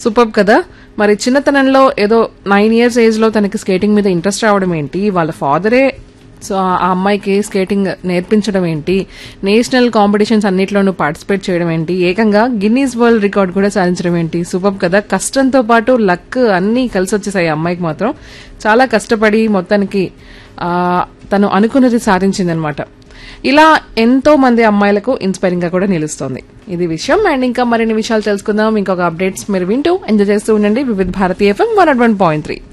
super కదా మరి చిన్నతనంలో ఏదో నైన్ ఇయర్స్ ఏజ్ లో తనకి స్కేటింగ్ మీద ఇంట్రెస్ట్ రావడం ఏంటి వాళ్ళ ఫాదరే సో ఆ అమ్మాయికి స్కేటింగ్ నేర్పించడం ఏంటి నేషనల్ కాంపిటీషన్స్ అన్నిట్లోనూ పార్టిసిపేట్ చేయడం ఏంటి ఏకంగా గిన్నీస్ వరల్డ్ రికార్డ్ కూడా సాధించడం ఏంటి సూపర్ కదా కష్టంతో పాటు లక్ అన్నీ కలిసి వచ్చేసాయి ఆ అమ్మాయికి మాత్రం చాలా కష్టపడి మొత్తానికి ఆ, తను అనుకున్నది సాధించిందనమాట ఇలా ఎంతో మంది అమ్మాయిలకు ఇన్స్పైరింగ్ గా కూడా నిలుస్తోంది ఇది విషయం అండ్ ఇంకా మరిన్ని విషయాలు తెలుసుకుందాం ఇంకొక అప్డేట్స్ మీరు వింటూ ఎంజాయ్ చేస్తూ ఉండండి Vividha Bharatiya FM one point three